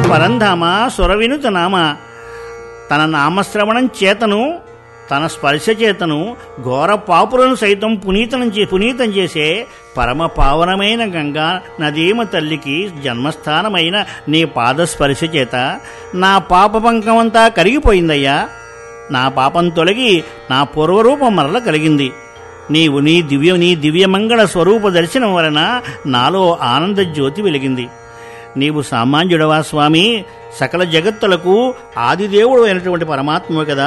పరంధామ సురవినుత నామ తన నామశ్రవణం చేతను తన స్పర్శ చేతను ఘోర పాపులను సైతం పునీతం చే పునీతం చేసే పరమ పావనమైన గంగా నదీమ తల్లికి జన్మస్థానమైన నీ పాదస్పర్శ చేత నా పాప పంకమంతా కరిగిపోయిందయ్యా నా పాపం తొలగి నా పూర్వరూపం మరల కలిగింది నీవు నీ దివ్య నీ దివ్యమంగళ స్వరూప దర్శనం వలన నాలో ఆనంద జ్యోతి వెలిగింది నీవు సామాన్యుడవా స్వామి సకల జగత్తులకు ఆదిదేవుడు అయినటువంటి పరమాత్మవు కదా